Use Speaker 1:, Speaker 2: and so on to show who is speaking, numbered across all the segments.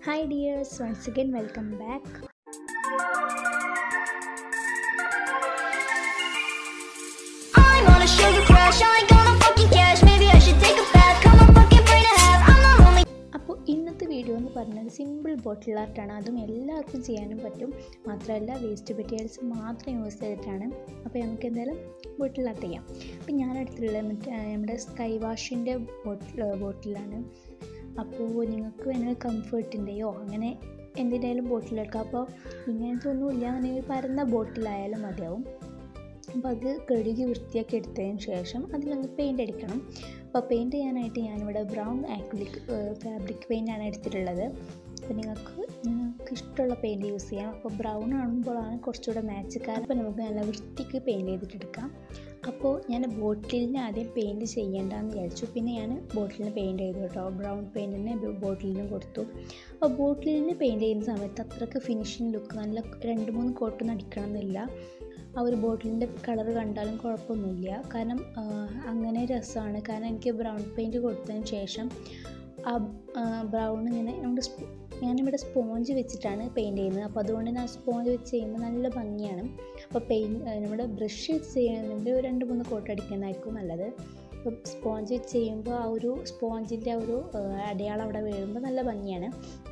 Speaker 1: Hi dears, once again welcome back.
Speaker 2: I'm on a sugar crash, I ain't gonna fucking cash. Maybe I should take a bath, cut my fucking brain in half. I'm not only
Speaker 1: അപ്പോൾ ഇന്നത്തെ video എന്ന് പറഞ്ഞത് simple ബോട്ടിൽ ആർട്ടാണ് അതും എല്ലാവർക്കും ചെയ്യാനും പറ്റും മാത്രമല്ല waste materials മാത്രം യൂസ് ചെയ്തിട്ടാണ് അപ്പോൾ നമുക്ക് എന്തായാലും ബോട്ടിൽ ആർട്ട് ചെയ്യാം അപ്പോൾ ഞാൻ എടുത്തിട്ടുള്ളത് മറ്റേ ആ, നമ്മുടെ സ്കൈ വാഷിൻ്റെ ബോട്ടിൽ ബോട്ടിലാണ് അപ്പോൾ നിങ്ങൾക്ക് വേണമെങ്കിൽ കംഫർട്ടിൻ്റെയോ അങ്ങനെ എന്തിനേലും ബോട്ടിലെടുക്കാം അപ്പോൾ ഇങ്ങനത്തെ ഒന്നും ഇല്ല എന്നുണ്ടെങ്കിൽ പരന്ന ബോട്ടിലായാലും മതിയാവും അപ്പോൾ അത് കഴുകി വൃത്തിയാക്കി എടുത്തതിന് ശേഷം അതിലൊന്ന് പെയിൻ്റ് അടിക്കണം അപ്പോൾ പെയിൻറ്റ് ചെയ്യാനായിട്ട് ഞാനിവിടെ ബ്രൗൺ ആക്രിലിക് ഫാബ്രിക് പെയിൻ്റാണ് എടുത്തിട്ടുള്ളത് അപ്പോൾ നിങ്ങൾക്ക് നിങ്ങൾക്ക് ഇഷ്ടമുള്ള പെയിൻറ്റ് യൂസ് ചെയ്യാം അപ്പോൾ ബ്രൗൺ ആകുമ്പോഴാണ് കുറച്ചുകൂടെ മാച്ച് കാരണം അപ്പോൾ നമുക്ക് നല്ല വൃത്തിക്ക് പെയിൻറ്റ് ചെയ്തിട്ടെടുക്കാം അപ്പോൾ ഞാൻ ബോട്ടിലിന് ആദ്യം പെയിൻറ്റ് ചെയ്യേണ്ടെന്ന് വിചാരിച്ചു പിന്നെ ഞാൻ ബോട്ടിലിന് പെയിൻറ്റ് ചെയ്തു കേട്ടോ ബ്രൗൺ പെയിൻറ്റിന് ബോട്ടിലിന് കൊടുത്തു അപ്പോൾ ബോട്ടിലിന് പെയിൻറ്റ് ചെയ്യുന്ന സമയത്ത് അത്രയ്ക്ക് ഫിനിഷിങ് ലുക്ക് നല്ല രണ്ട് മൂന്ന് കോട്ടൊന്നും അടിക്കണം എന്നില്ല ആ ഒരു ബോട്ടിലിൻ്റെ കളർ കണ്ടാലും കുഴപ്പമൊന്നുമില്ല കാരണം ആ, അങ്ങനെ രസമാണ് കാരണം എനിക്ക് ബ്രൗൺ പെയിൻറ്റ് കൊടുത്തതിന് ശേഷം ആ ബ്രൗൺ ഇങ്ങനെ നമ്മുടെ സ്പോ ഞാനിവിടെ സ്പോഞ്ച് വെച്ചിട്ടാണ് പെയിൻറ്റ് ചെയ്യുന്നത് അപ്പോൾ അതുകൊണ്ട് തന്നെ ആ സ്പോഞ്ച് വെച്ച് ചെയ്യുമ്പോൾ നല്ല ഭംഗിയാണ് അപ്പോൾ പെയിൻറ്റ് നമ്മുടെ ബ്രഷ് വെച്ച് ചെയ്യുന്നുണ്ടെങ്കിൽ ഒരു രണ്ട് മൂന്ന് കോട്ട് അടിക്കുന്നതായിരിക്കും നല്ലത് അപ്പോൾ സ്പോഞ്ച് വെച്ച് ചെയ്യുമ്പോൾ ആ ഒരു സ്പോഞ്ചിൻ്റെ ആ ഒരു ആ, അടയാളം അവിടെ വീഴുമ്പോൾ നല്ല ഭംഗിയാണ്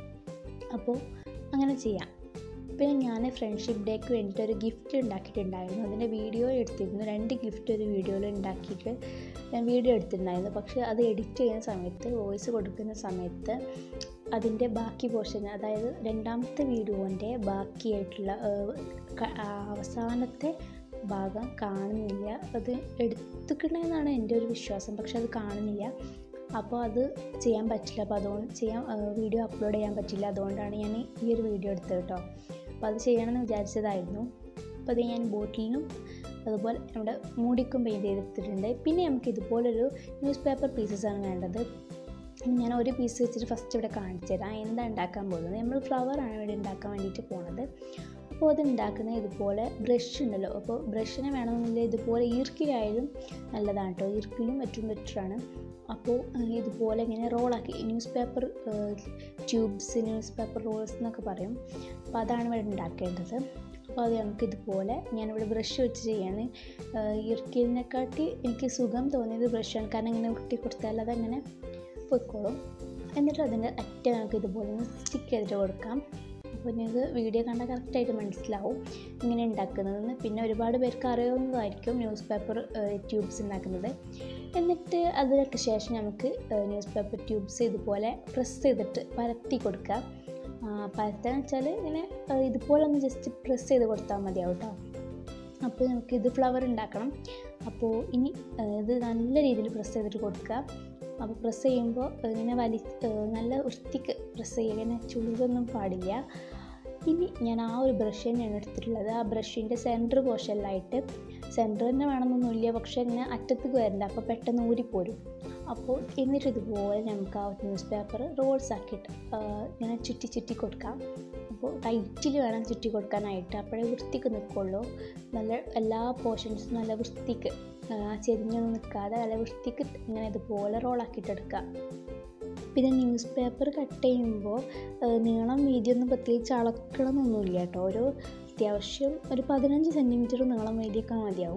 Speaker 1: അപ്പോൾ അങ്ങനെ ചെയ്യാം പിന്നെ ഞാൻ ഫ്രണ്ട്ഷിപ്പ് ഡേക്ക് വേണ്ടിയിട്ട് ഒരു ഗിഫ്റ്റ് ഉണ്ടാക്കിയിട്ടുണ്ടായിരുന്നു അതിൻ്റെ വീഡിയോ എടുത്തിരുന്നു രണ്ട് ഗിഫ്റ്റ് ഒരു വീഡിയോയിൽ ഉണ്ടാക്കിയിട്ട് ഞാൻ വീഡിയോ എടുത്തിട്ടുണ്ടായിരുന്നു പക്ഷേ അത് എഡിറ്റ് ചെയ്യുന്ന സമയത്ത് വോയിസ് കൊടുക്കുന്ന സമയത്ത് അതിൻ്റെ ബാക്കി പോർഷൻ അതായത് രണ്ടാമത്തെ വീഡിയോൻ്റെ ബാക്കിയായിട്ടുള്ള ഏഹ്, ക- ആ അവസാനത്തെ ഭാഗം കാണുന്നില്ല അത് എടുത്തുക്കണമെന്നാണ് എൻ്റെ ഒരു വിശ്വാസം പക്ഷെ അത് കാണുന്നില്ല അപ്പോൾ അത് ചെയ്യാൻ പറ്റില്ല അപ്പോൾ അതുകൊണ്ട് ചെയ്യാൻ വീഡിയോ അപ്ലോഡ് ചെയ്യാൻ പറ്റില്ല അതുകൊണ്ടാണ് ഞാൻ ഈ ഒരു വീഡിയോ എടുത്തത് കേട്ടോ അപ്പോൾ അത് ചെയ്യണമെന്ന് വിചാരിച്ചതായിരുന്നു അപ്പോൾ അത് ഞാൻ ബോട്ടിലിനും അതുപോലെ നമ്മുടെ മൂടിക്കും പെയിൻറ്റ് ചെയ്തെടുത്തിട്ടുണ്ട് പിന്നെ നമുക്ക് ഇതുപോലൊരു ന്യൂസ് പേപ്പർ പീസസാണ് വേണ്ടത് ഞാൻ ഒരു പീസ് വെച്ചിട്ട് ഫസ്റ്റ് ഇവിടെ കാണിച്ചു തരാം എന്താ ഉണ്ടാക്കാൻ പോകുന്നത് നമ്മൾ ഫ്ലവറാണ് ഇവിടെ ഉണ്ടാക്കാൻ വേണ്ടിയിട്ട് പോണത് അപ്പോൾ അത് ഉണ്ടാക്കുന്നത് ഇതുപോലെ ബ്രഷ് ഉണ്ടല്ലോ അപ്പോൾ ബ്രഷിനെ വേണമെന്നില്ല ഇതുപോലെ ഈർക്കിലായാലും നല്ലതാണ് കേട്ടോ ഈർക്കിലും ഏറ്റവും ബെറ്ററാണ് അപ്പോൾ ഏഹ്, ഇതുപോലെ ഇങ്ങനെ റോളാക്കി news paper tubes news paper rolls എന്നൊക്കെ പറയും അപ്പോൾ അതാണ് ഇവിടെ ഉണ്ടാക്കേണ്ടത് അപ്പോൾ അത് നമുക്ക് ഇതുപോലെ ഞാനിവിടെ ബ്രഷ് വെച്ച് ചെയ്യാണ് ഇർക്കിലിനെക്കാട്ടി എനിക്ക് സുഖം തോന്നിയത് ബ്രഷാണ് കാരണം ഇങ്ങനെ ഉരുട്ടി കൊടുത്താൽ അതങ്ങനെ പൊയ്ക്കോളും എന്നിട്ട് അതിൻ്റെ അറ്റ നമുക്ക് ഇതുപോലെ ഒന്ന് സ്റ്റിക്ക് ചെയ്തിട്ട് കൊടുക്കാം അപ്പോൾ നിങ്ങൾക്ക് വീഡിയോ കണ്ടാൽ കറക്റ്റായിട്ട് മനസ്സിലാവും ഇങ്ങനെ ഉണ്ടാക്കുന്നതെന്ന് പിന്നെ ഒരുപാട് പേർക്ക് അറിയാവുന്നതായിരിക്കും ന്യൂസ് പേപ്പർ ട്യൂബ്സ് ഉണ്ടാക്കുന്നത് എന്നിട്ട് അതിനൊക്കെ ശേഷം നമുക്ക് ന്യൂസ് പേപ്പർ ട്യൂബ്സ് ഇതുപോലെ പ്രസ് ചെയ്തിട്ട് പരത്തി കൊടുക്കുക ആ, പരത്താന്ന് വെച്ചാൽ ഇങ്ങനെ ആ, ഇതുപോലെ ഒന്ന് ജസ്റ്റ് പ്രസ് ചെയ്ത് കൊടുത്താൽ മതിയാവും കേട്ടോ അപ്പോൾ നമുക്ക് ഇത് ഫ്ലവർ ഉണ്ടാക്കണം അപ്പോൾ ഇനി ആ, ഇത് നല്ല രീതിയിൽ പ്രസ് ചെയ്തിട്ട് കൊടുക്കുക അപ്പോൾ പ്രസ് ചെയ്യുമ്പോൾ ഇങ്ങനെ വലി ആ, നല്ല വൃത്തിക്ക് പ്രസ് ചെയ്യുക ഇങ്ങനെ ചുളിവൊന്നും പാടില്ല ഇനി ഞാൻ ആ ഒരു ബ്രഷ് തന്നെയാണ് എടുത്തിട്ടുള്ളത് ആ ബ്രഷിൻ്റെ സെൻറ്റർ പോർഷനിലായിട്ട് സെൻറ്റർ തന്നെ വേണമെന്നൊന്നുമില്ല പക്ഷേ ഇങ്ങനെ അറ്റത്തേക്ക് വരണ്ട അപ്പോൾ പെട്ടെന്ന് ഊരിപ്പോരും അപ്പോൾ എന്നിട്ട് ഇതുപോലെ നമുക്ക് ആ ന്യൂസ് പേപ്പർ റോൾസ് ആക്കിയിട്ട് ആ, ഇങ്ങനെ ചുറ്റി ചുറ്റി കൊടുക്കാം അപ്പോൾ ടൈറ്റിൽ വേണം ചുറ്റി കൊടുക്കാനായിട്ട് അപ്പോഴേ വൃത്തിക്ക് നിൽക്കുള്ളൂ നല്ല എല്ലാ പോർഷൻസും നല്ല വൃത്തിക്ക് ആ, ചെരിഞ്ഞൊന്നും നിൽക്കാതെ നല്ല വൃത്തിക്ക് ഇങ്ങനെ ഇതുപോലെ റോളാക്കിയിട്ടെടുക്കുക പിന്നെ ന്യൂസ് പേപ്പർ കട്ട് ചെയ്യുമ്പോൾ നീളം വീതിയൊന്നും പ്രത്യേകിച്ച് അളക്കണമെന്നൊന്നുമില്ല കേട്ടോ ഒരു അത്യാവശ്യം ഒരു പതിനഞ്ച് സെൻറ്റിമീറ്റർ നീളം വീതിയൊക്കെ മതിയാവും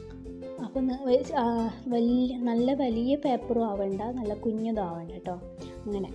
Speaker 1: അപ്പോൾ ന- വെ- ആ, വലിയ നല്ല വലിയ പേപ്പറും ആവണ്ട നല്ല കുഞ്ഞതും ആവണ്ട കേട്ടോ അങ്ങനെ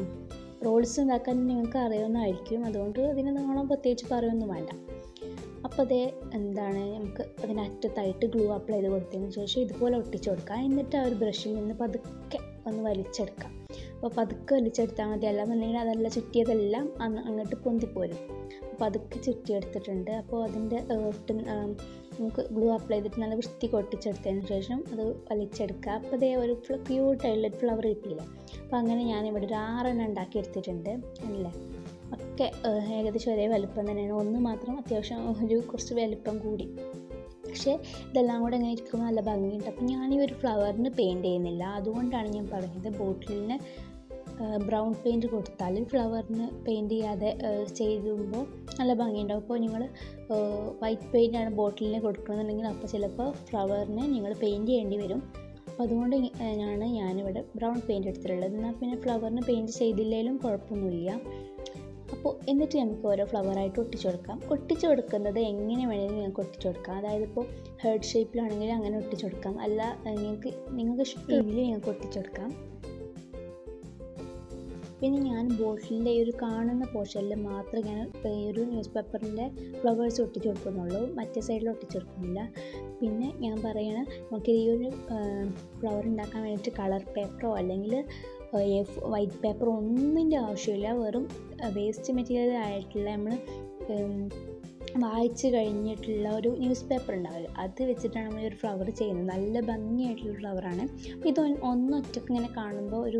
Speaker 1: റോൾസ് ഉണ്ടാക്കാൻ നിങ്ങൾക്ക് അറിയാവുന്നതായിരിക്കും അതുകൊണ്ട് അതിന് നീളം പ്രത്യേകിച്ച് പറയുമൊന്നും വേണ്ട അപ്പോൾ അതേ എന്താണ് നമുക്ക് അതിന് അറ്റത്തായിട്ട് ഗ്ലൂ അപ്ലൈ ചെയ്ത് കൊടുത്തതിന് ശേഷം ഇതുപോലെ ഒട്ടിച്ചു കൊടുക്കാം എന്നിട്ട് ആ ഒരു ബ്രഷിൽ നിന്ന് പതുക്കെ ഒന്ന് വലിച്ചെടുക്കാം അപ്പോൾ പതുക്കെ വലിച്ചെടുത്താൽ മതി അല്ലാന്നുണ്ടെങ്കിൽ അതെല്ലാം ചുറ്റിയതെല്ലാം അന്ന് അങ്ങോട്ട് പൊന്തിപ്പോരും അപ്പോൾ പതുക്കെ ചുറ്റിയെടുത്തിട്ടുണ്ട് അപ്പോൾ അതിൻ്റെ ഒട്ട് നമുക്ക് ഗ്ലൂ അപ്ലൈ ചെയ്തിട്ട് നല്ല വൃത്തിക്ക് ഒട്ടിച്ചെടുത്തതിന് ശേഷം അത് വലിച്ചെടുക്കുക അപ്പോൾ അതേ ഒരു ക്യൂട്ടായിട്ടുള്ള ഫ്ലവർ കിട്ടിയില്ല അപ്പോൾ അങ്ങനെ ഞാനിവിടെ ഒരു ആറെണ്ണം ഉണ്ടാക്കി എടുത്തിട്ടുണ്ട് അല്ലേ ഒക്കെ ഏഹ്, ഏകദേശം ഒരേ വലുപ്പം തന്നെയാണ് ഒന്ന് മാത്രം അത്യാവശ്യം ഒരു കുറച്ച് വലുപ്പം കൂടി പക്ഷേ ഇതെല്ലാം കൂടെ ഇങ്ങനെ ഇരിക്കുമ്പോൾ നല്ല ഭംഗിയുണ്ട് അപ്പം ഞാൻ ഈ ഒരു ഫ്ലവറിന് പെയിൻറ്റ് ചെയ്യുന്നില്ല അതുകൊണ്ടാണ് ഞാൻ പറഞ്ഞത് ബോട്ടിലിന് ബ്രൗൺ പെയിൻറ്റ് കൊടുത്താൽ ഫ്ലവറിന് പെയിൻറ്റ് ചെയ്യാതെ ഏഹ്, ചെയ്യുമ്പോൾ നല്ല ഭംഗിയുണ്ടാവും അപ്പോൾ നിങ്ങൾ വൈറ്റ് പെയിൻ്റാണ് ബോട്ടിലിന് കൊടുക്കണമെന്നുണ്ടെങ്കിൽ അപ്പോൾ ചിലപ്പോൾ ഫ്ലവറിന് നിങ്ങൾ പെയിൻറ്റ് ചെയ്യേണ്ടി വരും അപ്പോൾ അതുകൊണ്ട് ഇ- ആണ് ഞാനിവിടെ ബ്രൗൺ പെയിൻറ്റ് എടുത്തിട്ടുള്ളത് എന്നാൽ പിന്നെ ഫ്ലവറിന് പെയിൻറ്റ് ചെയ്തില്ലെങ്കിലും കുഴപ്പമൊന്നുമില്ല അപ്പോൾ എന്നിട്ട് നമുക്ക് ഓരോ ഫ്ലവറായിട്ട് ഒട്ടിച്ചു കൊടുക്കാം ഒട്ടിച്ചു കൊടുക്കുന്നത് എങ്ങനെ വേണമെങ്കിലും നിങ്ങൾക്ക് ഒട്ടിച്ചു കൊടുക്കാം അതായത് ഇപ്പോൾ ഹേർട്ട് ഷേപ്പിലാണെങ്കിൽ അങ്ങനെ ഒട്ടിച്ചു കൊടുക്കാം അല്ല നിങ്ങൾക്ക് നിങ്ങൾക്ക് ഇഷ്ടമെങ്കിൽ നിങ്ങൾക്ക് ഒട്ടിച്ചു കൊടുക്കാം പിന്നെ ഞാൻ ബോട്ടിലിൻ്റെ ഈ ഒരു കാണുന്ന പോർഷനിൽ മാത്രമേ ഞാൻ ഈ ഒരു ന്യൂസ് പേപ്പറിൻ്റെ ഫ്ലവേഴ്സ് ഒട്ടിച്ചു കൊടുക്കുന്നുള്ളൂ മറ്റേ സൈഡിൽ ഒട്ടിച്ചു കൊടുക്കുന്നില്ല പിന്നെ ഞാൻ പറയണ നമുക്ക് ഈ ഒരു ഫ്ലവർ ഉണ്ടാക്കാൻ വേണ്ടിയിട്ട് കളർ പേപ്പറോ അല്ലെങ്കിൽ വൈറ്റ് പേപ്പർ ഒന്നിൻ്റെ ആവശ്യമില്ല വെറും വേസ്റ്റ് മെറ്റീരിയൽ ആയിട്ടുള്ള നമ്മൾ വായിച്ച് കഴിഞ്ഞിട്ടുള്ള ഒരു ന്യൂസ് പേപ്പർ ഉണ്ടാവില്ല അത് വെച്ചിട്ടാണ് നമ്മൾ ഒരു ഫ്ലവർ ചെയ്യുന്നത് നല്ല ഭംഗിയായിട്ടുള്ള ഫ്ലവറാണ് ഇത് ഒന്നൊറ്റക്ക് ഇങ്ങനെ കാണുമ്പോൾ ഒരു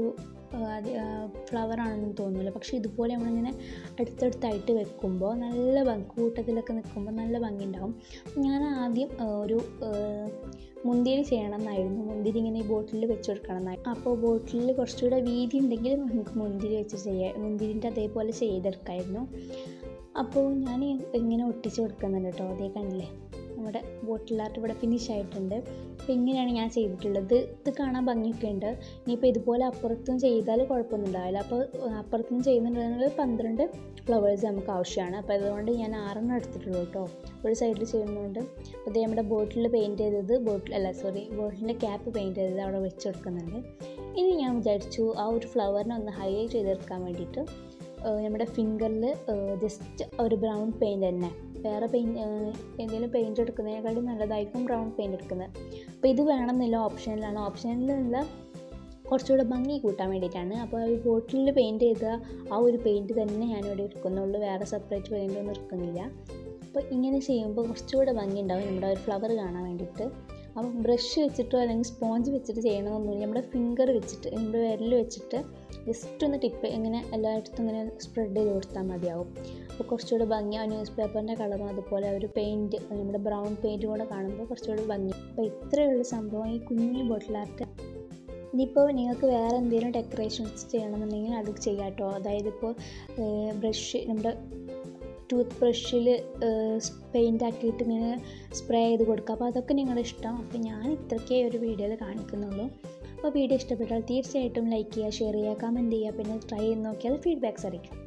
Speaker 1: ഫ്ലവർ ആണെന്ന് തോന്നില്ല പക്ഷേ ഇതുപോലെ നമ്മളിങ്ങനെ അടുത്തടുത്തായിട്ട് വെക്കുമ്പോൾ നല്ല ഭംഗി കൂട്ടത്തിലൊക്കെ നിൽക്കുമ്പോൾ നല്ല ഭംഗി ഉണ്ടാവും ഞാൻ ആദ്യം ഒരു മുന്തിരി ചെയ്യണം എന്നായിരുന്നു മുന്തിരി ഇങ്ങനെ ഈ ബോട്ടിലിൽ വെച്ച് കൊടുക്കണം എന്നായിരുന്നു അപ്പോൾ ബോട്ടിലിൽ കുറച്ചുകൂടെ വീതി ഉണ്ടെങ്കിൽ നമുക്ക് മുന്തിരി വെച്ച് ചെയ്യാം മുന്തിരിൻ്റെ അതേപോലെ ചെയ്തെടുക്കായിരുന്നു അപ്പോൾ ഞാൻ ഇങ്ങനെ ഒട്ടിച്ച് കൊടുക്കുന്നുണ്ട് കേട്ടോ അതേ കണ്ടില്ലേ നമ്മുടെ ബോട്ടിൽ ആർട്ട് ഇവിടെ ഫിനിഷ് ആയിട്ടുണ്ട് അപ്പോൾ ഇങ്ങനെയാണ് ഞാൻ ചെയ്തിട്ടുള്ളത് ഇത് കാണാൻ ഭംഗിയൊക്കെ ഉണ്ട് ഇനിയിപ്പോൾ ഇതുപോലെ അപ്പുറത്തും ചെയ്താൽ കുഴപ്പമൊന്നും ഉണ്ടാവില്ല അപ്പോൾ അപ്പുറത്തും ചെയ്യുന്നുണ്ടെങ്കിൽ പന്ത്രണ്ട് ഫ്ലവേഴ്സ് നമുക്ക് ആവശ്യമാണ് അപ്പോൾ അതുകൊണ്ട് ഞാൻ ആറെണ്ണം എടുത്തിട്ടുള്ളൂ കേട്ടോ ഒരു സൈഡിൽ ചെയ്യുന്നതുകൊണ്ട് അപ്പോൾ ഇത് നമ്മുടെ ബോട്ടിൽ പെയിൻറ്റ് ചെയ്തത് ബോട്ടിൽ അല്ല സോറി ബോട്ടിലിൻ്റെ ക്യാപ്പ് പെയിൻറ്റ് ചെയ്തത് അവിടെ വെച്ച് കൊടുക്കുന്നുണ്ട് ഇനി ഞാൻ വിചാരിച്ചു ആ ഒരു ഫ്ലവറിനെ ഒന്ന് ഹൈലൈറ്റ് ചെയ്തെടുക്കാൻ വേണ്ടിയിട്ട് നമ്മുടെ ഫിംഗറിൽ ജസ്റ്റ് ഒരു ബ്രൗൺ പെയിൻറ് തന്നെ വേറെ പെയിൻറ്റ് എന്തെങ്കിലും പെയിൻറ്റ് എടുക്കുന്നതിനേക്കാളും നല്ലതായിരിക്കും ബ്രൗൺ പെയിൻറ്റ് എടുക്കുന്നത് അപ്പോൾ ഇത് വേണമെന്നില്ല ഓപ്ഷനിലാണ് ഓപ്ഷനിലുള്ള കുറച്ചുകൂടെ ഭംഗി കൂട്ടാൻ വേണ്ടിയിട്ടാണ് അപ്പോൾ ഈ ബോട്ടിലിൽ പെയിൻറ്റ് ചെയ്ത ആ ഒരു പെയിൻറ്റ് തന്നെ ഞാനിവിടെ എടുക്കുന്നുള്ളൂ വേറെ സെപ്പറേറ്റ് പെയിൻ്റ് ഒന്നും എടുക്കുന്നില്ല അപ്പോൾ ഇങ്ങനെ ചെയ്യുമ്പോൾ കുറച്ചുകൂടെ ഭംഗി ഉണ്ടാവും നമ്മുടെ ഒരു ഫ്ലവർ കാണാൻ വേണ്ടിയിട്ട് അപ്പോൾ ബ്രഷ് വെച്ചിട്ടോ അല്ലെങ്കിൽ സ്പോഞ്ച് വെച്ചിട്ട് ചെയ്യണമെന്നൊന്നുമില്ല നമ്മുടെ ഫിംഗർ വെച്ചിട്ട് നമ്മുടെ വിരൽ വെച്ചിട്ട് ജസ്റ്റ് ഒന്ന് ടിപ്പ് ഇങ്ങനെ എല്ലായിടത്തും ഇങ്ങനെ സ്പ്രെഡ് ചെയ്ത് കൊടുത്താൽ മതിയാവും അപ്പോൾ കുറച്ചുകൂടെ ഭംഗി ആ ന്യൂസ് പേപ്പറിൻ്റെ കളറും അതുപോലെ ഒരു പെയിൻറ്റ് നമ്മുടെ ബ്രൗൺ പെയിൻറ്റ് കൂടെ കാണുമ്പോൾ കുറച്ചുകൂടെ ഭംഗി അപ്പോൾ ഇത്രയുള്ള സംഭവം ഈ കുഞ്ഞു ബോട്ടിൽ ആർട്ട് ഇനിയിപ്പോൾ നിങ്ങൾക്ക് വേറെ എന്തെങ്കിലും ഡെക്കറേഷൻസ് ചെയ്യണമെന്നുണ്ടെങ്കിൽ അത് ചെയ്യാം കേട്ടോ അതായത് ഇപ്പോൾ ബ്രഷ് നമ്മുടെ ടൂത്ത് ബ്രഷിൽ പെയിൻ്റ് ആക്കിയിട്ട് ഇങ്ങനെ സ്പ്രേ ചെയ്ത് കൊടുക്കുക അപ്പോൾ അതൊക്കെ നിങ്ങളുടെ ഇഷ്ടം അപ്പോൾ ഞാൻ ഇത്രയ്ക്കേ ഒരു വീഡിയോയിൽ കാണിക്കുന്നുള്ളൂ അപ്പോൾ വീഡിയോ ഇഷ്ടപ്പെട്ടാൽ തീർച്ചയായിട്ടും ലൈക്ക് ചെയ്യുക ഷെയർ ചെയ്യുക കമൻറ്റ് ചെയ്യുക പിന്നെ ട്രൈ ചെയ്ത് നോക്കിയാൽ ഫീഡ്ബാക്ക്സ് അറിയിക്കാം